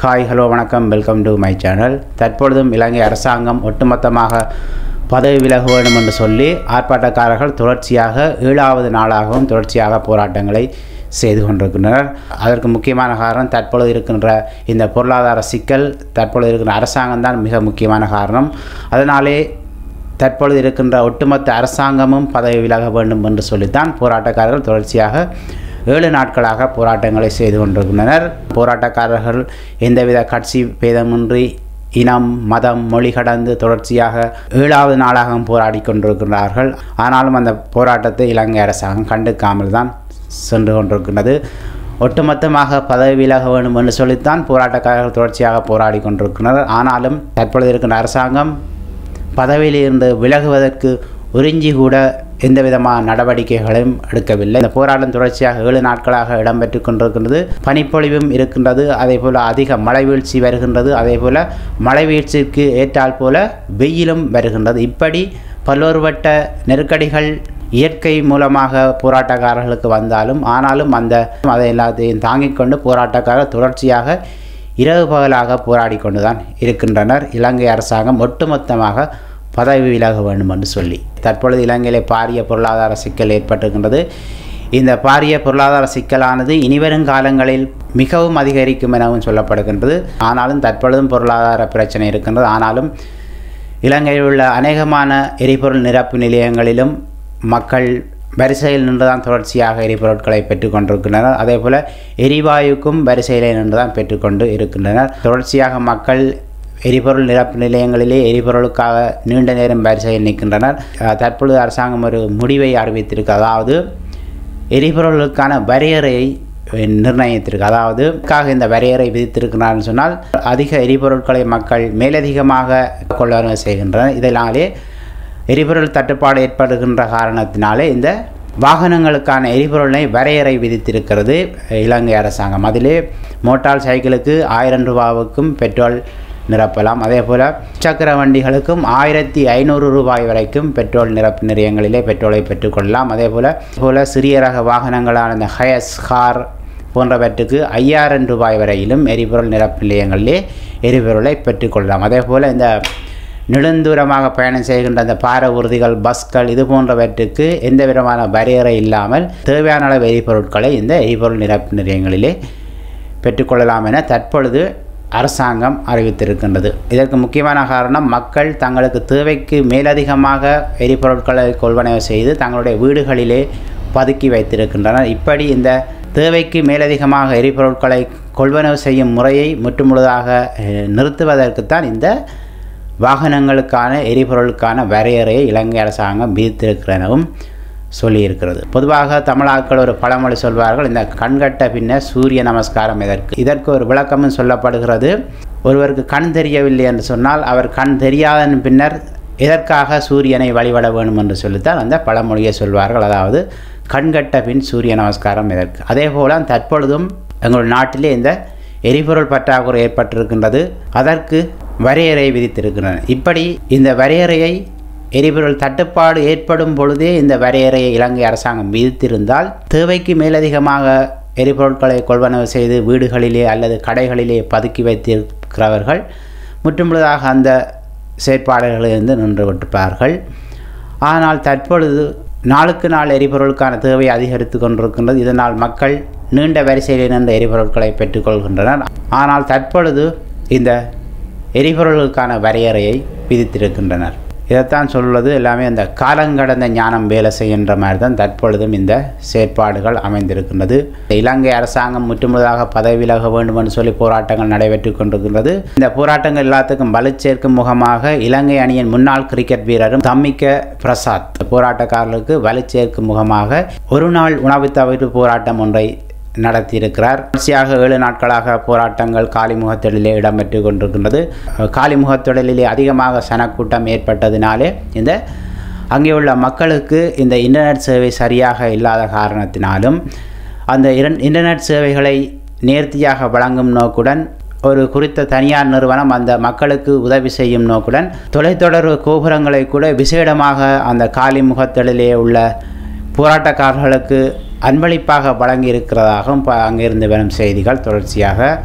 hi hello வணக்கம் welcome to my channel தற்பொழுதும் இலங்கை அரசாங்கம் ஒட்டுமொத்தமாக பதவி விலக வேண்டும் என்று சொல்லி ஆர்ப்பாட்டக்காரர்கள் தொடர்ச்சியாக ஏழாவது நாளாகவும் தொடர்ச்சியாக போராட்டங்களை செய்து கொண்டிருக்கின்றனர் அதற்கு முக்கியமான காரணம் தற்பொழுது இருக்கின்ற இந்த பொருளாதார சிக்கல் தற்பொழுது இருக்கின்ற அரசாங்கம் தான் மிக முக்கியமான காரணம் அதனாலே தற்பொழுது இருக்கின்ற ஒட்டுமொத்த அரசாங்கமும் பதவி விலக வேண்டும் என்று சொல்லித்தான் போராட்டக்காரர்கள் தொடர்ச்சியாக ஏழு நாட்களாக போராட்டங்களை செய்து கொண்டிருக்கின்றனர் போராட்டக்காரர்கள் எந்தவித கட்சி பேதமின்றி இனம் மதம் மொழி கடந்து தொடர்ச்சியாக ஏழாவது நாளாகவும் போராடி கொண்டிருக்கிறார்கள் ஆனாலும் அந்த போராட்டத்தை இலங்கை அரசாங்கம் கண்டுக்காமல் தான் சென்று கொண்டிருக்கின்றது ஒட்டுமொத்தமாக பதவி விலக வேண்டும் என்று சொல்லித்தான் போராட்டக்காரர்கள் தொடர்ச்சியாக போராடி கொண்டிருக்கின்றனர் ஆனாலும் தற்பொழுது இருக்கின்ற அரசாங்கம் பதவியிலிருந்து விலகுவதற்கு உறிஞ்சி கூட எந்த விதமான நடவடிக்கைகளையும் எடுக்கவில்லை இந்த போராட்டம் தொடர்ச்சியாக ஏழு நாட்களாக இடம்பெற்று கொண்டிருக்கின்றது பனிப்பொழிவும் இருக்கின்றது அதே போல் அதிக மழை வீழ்ச்சி வருகின்றது அதே போல் மழை வீழ்ச்சிக்கு ஏற்றால் போல வெயிலும் வருகின்றது இப்படி பல்வேறுபட்ட நெருக்கடிகள் இயற்கை மூலமாக போராட்டக்காரர்களுக்கு வந்தாலும் ஆனாலும் அந்த அதை எல்லாத்தையும் தாங்கிக் கொண்டு போராட்டக்காரர் தொடர்ச்சியாக இரவு பகலாக போராடி கொண்டுதான் இருக்கின்றனர் இலங்கை அரசாங்கம் ஒட்டுமொத்தமாக பதவி விலக வேண்டும் என்று சொல்லி தற்பொழுது இலங்கையிலே பாரிய பொருளாதார சிக்கல் ஏற்பட்டிருக்கின்றது இந்த பாரிய பொருளாதார சிக்கலானது இனிவரும் காலங்களில் மிகவும் அதிகரிக்கும் எனவும் சொல்லப்படுகின்றது ஆனாலும் தற்பொழுதும் பொருளாதார பிரச்சனை இருக்கின்றது ஆனாலும் இலங்கையில் உள்ள அநேகமான எரிபொருள் நிரப்பு நிலையங்களிலும் மக்கள் வரிசையில் நின்று தான் தொடர்ச்சியாக எரிபொருட்களை பெற்றுக்கொண்டிருக்கின்றனர் அதே போல் எரிவாயுக்கும் வரிசையிலே நின்று தான் பெற்றுக்கொண்டு இருக்கின்றனர் தொடர்ச்சியாக மக்கள் எரிபொருள் நிரப்பு நிலையங்களிலே எரிபொருளுக்காக நீண்ட நேரம் வரிசையில் நிற்கின்றனர் தற்பொழுது அரசாங்கம் ஒரு முடிவை அறிவித்திருக்கு அதாவது எரிபொருளுக்கான வரையறையை நிர்ணயித்திருக்கு அதாவது இந்த வரையறை விதித்திருக்கிறார்னு சொன்னால் அதிக எரிபொருட்களை மக்கள் மேலதிகமாக கொள்ளவரவு செய்கின்றனர் இதனாலே எரிபொருள் தட்டுப்பாடு ஏற்படுகின்ற காரணத்தினாலே இந்த வாகனங்களுக்கான எரிபொருளை வரையறை விதித்திருக்கிறது இலங்கை அரசாங்கம் அதிலே மோட்டார் சைக்கிளுக்கு ஆயிரம் ரூபாவுக்கும் பெட்ரோல் நிரப்பலாம் அதே போல் சக்கர வண்டிகளுக்கும் ஆயிரத்தி ஐநூறு ரூபாய் வரைக்கும் பெட்ரோல் நிரப்பு நிலையங்களிலே பெட்ரோலை பெற்றுக்கொள்ளலாம் அதே போல் போல் சிறிய ரக வாகனங்களான இந்த ஹயஸ் கார் போன்றவற்றுக்கு ஐயாயிரம் ரூபாய் வரையிலும் எரிபொருள் நிரப்பு நிலையங்களிலே எரிபொருளை பெற்றுக்கொள்ளலாம் அதே போல் இந்த நெடுந்தூரமாக பயணம் செய்கின்ற அந்த பார ஊர்திகள் பஸ்கள் இது போன்றவற்றுக்கு எந்த விதமான வரையறை இல்லாமல் தேவையான அளவு எரிபொருட்களை இந்த எரிபொருள் நிரப்பு நிலையங்களிலே பெற்றுக்கொள்ளலாம் என தற்பொழுது அரசாங்கம் அறிவித்திருக்கின்றது இதற்கு முக்கியமான காரணம் மக்கள் தங்களுக்கு தேவைக்கு மேலதிகமாக எரிபொருட்களை கொள்வனவு செய்து தங்களுடைய வீடுகளிலே பதுக்கி வைத்திருக்கின்றனர் இப்படி இந்த தேவைக்கு மேலதிகமாக எரிபொருட்களை கொள்வனவு செய்யும் முறையை முற்றுமுழுதாக நிறுத்துவதற்குத்தான் இந்த வாகனங்களுக்கான எரிபொருளுக்கான வரையறையை இலங்கை அரசாங்கம் விதித்திருக்கிறனவும் சொல்லியிருக்கிறது பொதுவாக தமிழாக்கள் ஒரு பழமொழி சொல்வார்கள் இந்த கண்கட்ட பின்னர் சூரிய நமஸ்காரம் இதற்கு இதற்கு ஒரு விளக்கமும் சொல்லப்படுகிறது ஒருவருக்கு கண் தெரியவில்லை என்று சொன்னால் அவர் கண் தெரியாதன் பின்னர் எதற்காக சூரியனை வழிபட வேண்டும் என்று சொல்லித்தான் அந்த பழமொழியை சொல்வார்கள் அதாவது கண்கட்ட பின் சூரிய நமஸ்காரம் இதற்கு அதே போல தற்பொழுதும் எங்கள் நாட்டிலே இந்த எரிபொருள் பற்றாக்குறை ஏற்பட்டிருக்கின்றது அதற்கு வரையறை விதித்திருக்கின்றன இப்படி இந்த வரையறையை எரிபொருள் தட்டுப்பாடு ஏற்படும் பொழுதே இந்த வரையறையை இலங்கை அரசாங்கம் விதித்திருந்தால் தேவைக்கு மேலதிகமாக எரிபொருட்களை கொள்வனவு செய்து வீடுகளிலே அல்லது கடைகளிலே பதுக்கி வைத்திருக்கிறவர்கள் முற்றுமுழுதாக அந்த செயற்பாடுகளிலிருந்து நின்று விட்டிருப்பார்கள் ஆனால் தற்பொழுது நாளுக்கு நாள் எரிபொருளுக்கான தேவை அதிகரித்து கொண்டிருக்கின்றது இதனால் மக்கள் நீண்ட வரிசையில் நின்ற எரிபொருட்களை பெற்றுக்கொள்கின்றனர் ஆனால் தற்பொழுது இந்த எரிபொருளுக்கான வரையறையை விதித்திருக்கின்றனர் இதைத்தான் சொல்வது எல்லாமே அந்த காலங்கடந்த ஞானம் வேலை செய்கின்ற மாதிரி தான் தற்பொழுதும் இந்த செயற்பாடுகள் அமைந்திருக்கின்றது இலங்கை அரசாங்கம் முற்றுமுழுதாக பதவி விலக வேண்டும் என்று சொல்லி போராட்டங்கள் நடைபெற்று கொண்டிருக்கின்றது இந்த போராட்டங்கள் எல்லாத்துக்கும் வலு சேர்க்கும் முகமாக இலங்கை அணியின் முன்னாள் கிரிக்கெட் வீரரும் தம்மிக்க பிரசாத் போராட்டக்காரர்களுக்கு வலு சேர்க்கும் முகமாக ஒரு நாள் உணவு தவிர்ப்பு போராட்டம் ஒன்றை நடத்தியிருக்கிறார் தொடர்ச்சியாக ஏழு நாட்களாக போராட்டங்கள் காலிமுகத்தொழிலே இடம்பெற்று கொண்டிருக்கின்றது காலிமுகத்தொழிலே அதிகமாக சனக்கூட்டம் ஏற்பட்டதினாலே இந்த அங்கே உள்ள மக்களுக்கு இந்த இன்டர்நெட் சேவை சரியாக இல்லாத காரணத்தினாலும் அந்த இன்டர்நெட் சேவைகளை நேர்த்தியாக வழங்கும் நோக்குடன் ஒரு குறித்த தனியார் நிறுவனம் அந்த மக்களுக்கு உதவி செய்யும் நோக்குடன் தொலைத்தொடர்பு கோபுரங்களை கூட விசேடமாக அந்த காலிமுகத்தொழிலே உள்ள போராட்டக்காரர்களுக்கு அன்பளிப்பாக வழங்கி இருக்கிறதாகவும் அங்கிருந்து வரும் செய்திகள் தொடர்ச்சியாக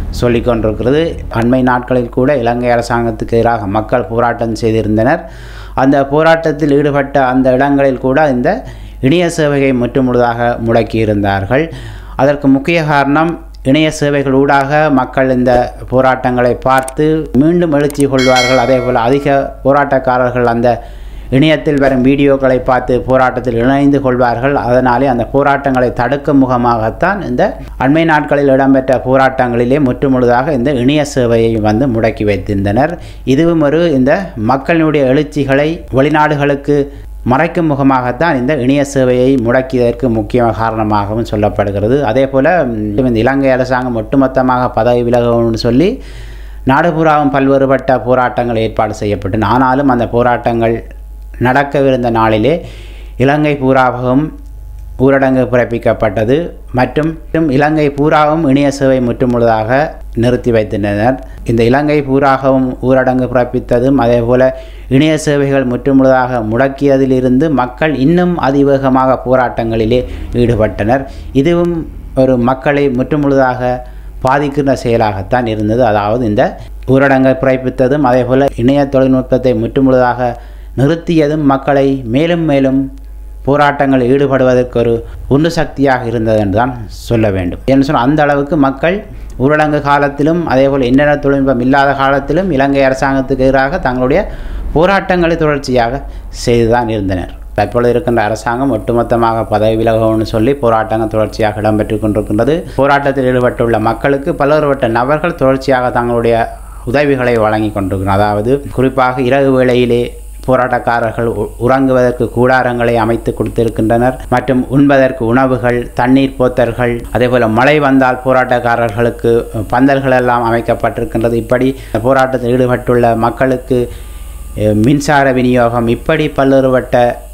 சொல்லிக் கொண்டிருக்கிறது அண்மை நாட்களில் கூட இலங்கை அரசாங்கத்துக்கு எதிராக மக்கள் போராட்டம் செய்திருந்தனர் அந்த போராட்டத்தில் ஈடுபட்ட அந்த இடங்களில் கூட இந்த இணைய சேவையை முற்றுமுழுதாக முடக்கியிருந்தார்கள் அதற்கு முக்கிய காரணம் இணைய சேவைகள் ஊடாக மக்கள் இந்த போராட்டங்களை பார்த்து மீண்டும் எழுச்சி கொள்வார்கள் அதே போல் அதிக போராட்டக்காரர்கள் அந்த இணையத்தில் வரும் வீடியோக்களை பார்த்து போராட்டத்தில் இணைந்து கொள்வார்கள் அதனாலே அந்த போராட்டங்களை தடுக்கும் முகமாகத்தான் இந்த அண்மை நாட்களில் இடம்பெற்ற போராட்டங்களிலே முற்றுமுழுதாக இந்த இணைய சேவையை வந்து முடக்கி வைத்திருந்தனர் இதுவும் ஒரு இந்த மக்களினுடைய எழுச்சிகளை வெளிநாடுகளுக்கு மறைக்கும் முகமாகத்தான் இந்த இணைய சேவையை முடக்கியதற்கு முக்கிய காரணமாகவும் சொல்லப்படுகிறது அதே போல் இந்த இலங்கை அரசாங்கம் ஒட்டுமொத்தமாக பதவி விலகணும்னு சொல்லி நாடு பூராவும் பல்வேறுபட்ட போராட்டங்கள் ஏற்பாடு செய்யப்பட்டன ஆனாலும் அந்த போராட்டங்கள் நடக்கவிருந்த நாளிலே இலங்கை பூராவும் ஊரடங்கு பிறப்பிக்கப்பட்டது மற்றும் இலங்கை பூராவும் இணைய சேவை முற்றுமுழுதாக நிறுத்தி வைத்திருந்தனர் இந்த இலங்கை பூராகவும் ஊரடங்கு பிறப்பித்ததும் அதே போல இணைய சேவைகள் முற்றுமுழுதாக முடக்கியதிலிருந்து மக்கள் இன்னும் அதிவேகமாக போராட்டங்களிலே ஈடுபட்டனர் இதுவும் ஒரு மக்களை முற்றுமுழுதாக பாதிக்கின்ற செயலாகத்தான் இருந்தது அதாவது இந்த ஊரடங்கை பிறப்பித்ததும் அதே போல் இணைய தொழில்நுட்பத்தை முற்றுமுழுதாக நிறுத்தியதும் மக்களை மேலும் மேலும் போராட்டங்களில் ஈடுபடுவதற்கு ஒரு உந்து சக்தியாக இருந்தது என்று தான் சொல்ல வேண்டும் என்று சொன்னால் அந்த அளவுக்கு மக்கள் ஊரடங்கு காலத்திலும் அதேபோல் இன்டர்நெட் தொழில்நுட்பம் இல்லாத காலத்திலும் இலங்கை அரசாங்கத்துக்கு எதிராக தங்களுடைய போராட்டங்களை தொடர்ச்சியாக செய்துதான் இருந்தனர் தற்பொழுது இருக்கின்ற அரசாங்கம் ஒட்டுமொத்தமாக பதவி விலகணும்னு சொல்லி போராட்டங்கள் தொடர்ச்சியாக இடம்பெற்று கொண்டிருக்கின்றது போராட்டத்தில் ஈடுபட்டுள்ள மக்களுக்கு பலவேறுபட்ட நபர்கள் தொடர்ச்சியாக தங்களுடைய உதவிகளை வழங்கி கொண்டிருக்கிறார் அதாவது குறிப்பாக இரவு வேளையிலே போராட்டக்காரர்கள் உறங்குவதற்கு கூடாரங்களை அமைத்து கொடுத்திருக்கின்றனர் மற்றும் உண்பதற்கு உணவுகள் தண்ணீர் போத்தல்கள் அதேபோல் மழை வந்தால் போராட்டக்காரர்களுக்கு பந்தல்கள் எல்லாம் அமைக்கப்பட்டிருக்கின்றது இப்படி போராட்டத்தில் ஈடுபட்டுள்ள மக்களுக்கு மின்சார விநியோகம் இப்படி பல்வேறுபட்ட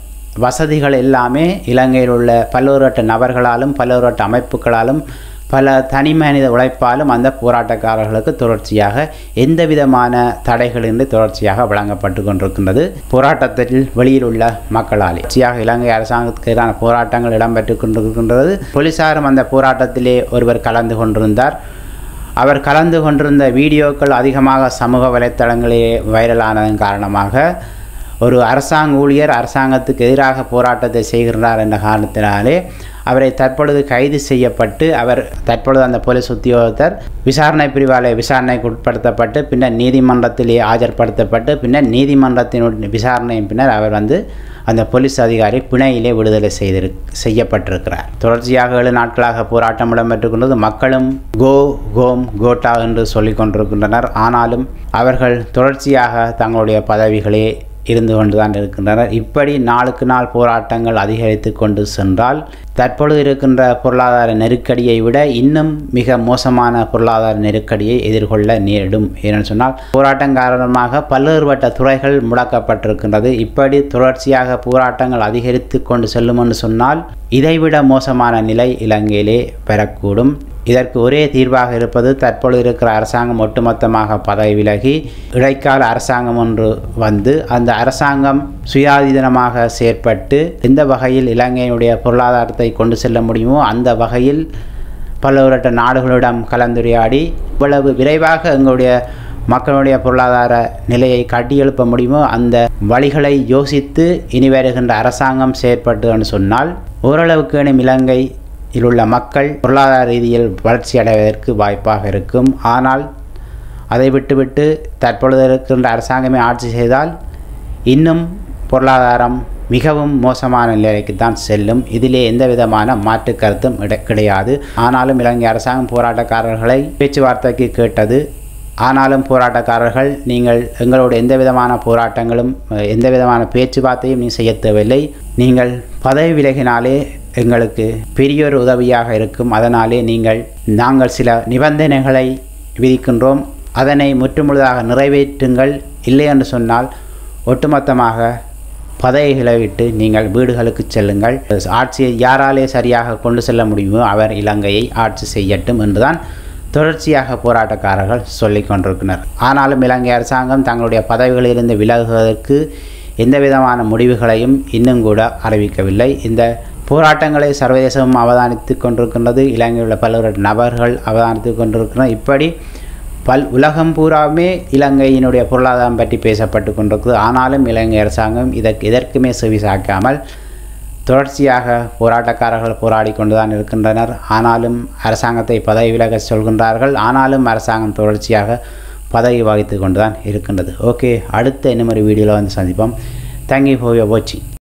வசதிகள் எல்லாமே இலங்கையில் உள்ள பல்வேறுபட்ட நபர்களாலும் பல்வேறுபட்ட அமைப்புகளாலும் பல தனி மனித உழைப்பாலும் அந்த போராட்டக்காரர்களுக்கு தொடர்ச்சியாக எந்த விதமான தடைகளின்றி தொடர்ச்சியாக வழங்கப்பட்டு கொண்டிருக்கின்றது போராட்டத்தில் வெளியில் உள்ள மக்களால் தொடர்ச்சியாக இலங்கை அரசாங்கத்துக்கு எதிரான போராட்டங்கள் இடம்பெற்று கொண்டிருக்கின்றது போலீசாரும் அந்த போராட்டத்திலே ஒருவர் கலந்து கொண்டிருந்தார் அவர் கலந்து கொண்டிருந்த வீடியோக்கள் அதிகமாக சமூக வலைத்தளங்களிலே வைரலானதன் காரணமாக ஒரு அரசாங்க ஊழியர் அரசாங்கத்துக்கு எதிராக போராட்டத்தை செய்கிறார் என்ற காரணத்தினாலே அவரை தற்பொழுது கைது செய்யப்பட்டு அவர் தற்பொழுது அந்த போலீஸ் உத்தியோகத்தர் விசாரணை பிரிவாலே விசாரணைக்கு உட்படுத்தப்பட்டு பின்னர் நீதிமன்றத்திலே ஆஜர்படுத்தப்பட்டு பின்னர் நீதிமன்றத்தினுடைய விசாரணையின் பின்னர் அவர் வந்து அந்த போலீஸ் அதிகாரி பிணையிலே விடுதலை செய்திரு செய்யப்பட்டிருக்கிறார் தொடர்ச்சியாக ஏழு நாட்களாக போராட்டம் இடம்பெற்றுக் கொண்டது மக்களும் கோ கோம் கோட்டா என்று சொல்லிக் கொண்டிருக்கின்றனர் ஆனாலும் அவர்கள் தொடர்ச்சியாக தங்களுடைய பதவிகளே இருந்து கொண்டுதான் இருக்கின்றனர் இப்படி நாளுக்கு நாள் போராட்டங்கள் அதிகரித்து கொண்டு சென்றால் தற்பொழுது இருக்கின்ற பொருளாதார நெருக்கடியை விட இன்னும் மிக மோசமான பொருளாதார நெருக்கடியை எதிர்கொள்ள நேரிடும் ஏனென்று சொன்னால் போராட்டம் காரணமாக பல்வேறுபட்ட துறைகள் முடக்கப்பட்டிருக்கின்றது இப்படி தொடர்ச்சியாக போராட்டங்கள் அதிகரித்து கொண்டு செல்லும் என்று சொன்னால் இதைவிட மோசமான நிலை இலங்கையிலே பெறக்கூடும் இதற்கு ஒரே தீர்வாக இருப்பது தற்பொழுது இருக்கிற அரசாங்கம் ஒட்டுமொத்தமாக பதவி விலகி இடைக்கால அரசாங்கம் ஒன்று வந்து அந்த அரசாங்கம் சுயாதீனமாக செயற்பட்டு எந்த வகையில் இலங்கையினுடைய பொருளாதாரத்தை கொண்டு செல்ல முடியுமோ அந்த வகையில் பல்வேறுபட்ட நாடுகளிடம் கலந்துரையாடி இவ்வளவு விரைவாக எங்களுடைய மக்களுடைய பொருளாதார நிலையை கட்டியெழுப்ப முடியுமோ அந்த வழிகளை யோசித்து இனி வருகின்ற அரசாங்கம் செயற்பட்டதுன்னு சொன்னால் ஓரளவுக்கு இலங்கை இதில் உள்ள மக்கள் பொருளாதார ரீதியில் வளர்ச்சி அடைவதற்கு வாய்ப்பாக இருக்கும் ஆனால் அதை விட்டுவிட்டு தற்பொழுது இருக்கின்ற அரசாங்கமே ஆட்சி செய்தால் இன்னும் பொருளாதாரம் மிகவும் மோசமான நிலைக்கு தான் செல்லும் இதிலே எந்த விதமான மாற்று கருத்தும் கிடையாது ஆனாலும் இலங்கை அரசாங்கம் போராட்டக்காரர்களை பேச்சுவார்த்தைக்கு கேட்டது ஆனாலும் போராட்டக்காரர்கள் நீங்கள் எங்களோட எந்த விதமான போராட்டங்களும் எந்த விதமான பேச்சுவார்த்தையும் நீ செய்ய தேவையில்லை நீங்கள் பதவி விலகினாலே எங்களுக்கு பெரியொரு உதவியாக இருக்கும் அதனாலே நீங்கள் நாங்கள் சில நிபந்தனைகளை விதிக்கின்றோம் அதனை முற்றுமுழுதாக நிறைவேற்றுங்கள் இல்லை என்று சொன்னால் ஒட்டுமொத்தமாக பதவிகளை விட்டு நீங்கள் வீடுகளுக்கு செல்லுங்கள் ஆட்சியை யாராலே சரியாக கொண்டு செல்ல முடியுமோ அவர் இலங்கையை ஆட்சி செய்யட்டும் என்றுதான் தொடர்ச்சியாக போராட்டக்காரர்கள் சொல்லிக் கொண்டிருக்கின்றனர் ஆனாலும் இலங்கை அரசாங்கம் தங்களுடைய பதவிகளிலிருந்து விலகுவதற்கு எந்த விதமான முடிவுகளையும் இன்னும் கூட அறிவிக்கவில்லை இந்த போராட்டங்களை சர்வதேசம் அவதானித்து கொண்டிருக்கின்றது இலங்கையில் உள்ள பல்வேறு நபர்கள் அவதானித்து கொண்டிருக்கின்றனர் இப்படி பல் உலகம் பூராவுமே இலங்கையினுடைய பொருளாதாரம் பற்றி பேசப்பட்டு கொண்டிருக்குது ஆனாலும் இலங்கை அரசாங்கம் இதற்கு எதற்குமே செவி சாய்க்காமல் தொடர்ச்சியாக போராட்டக்காரர்கள் போராடி கொண்டுதான் இருக்கின்றனர் ஆனாலும் அரசாங்கத்தை பதவி விலக சொல்கின்றார்கள் ஆனாலும் அரசாங்கம் தொடர்ச்சியாக பதவி வகித்து கொண்டுதான் இருக்கின்றது ஓகே அடுத்த இன்னும் ஒரு வீடியோவில் வந்து சந்திப்போம் தேங்க்யூ ஃபார் யோர் வாட்சிங்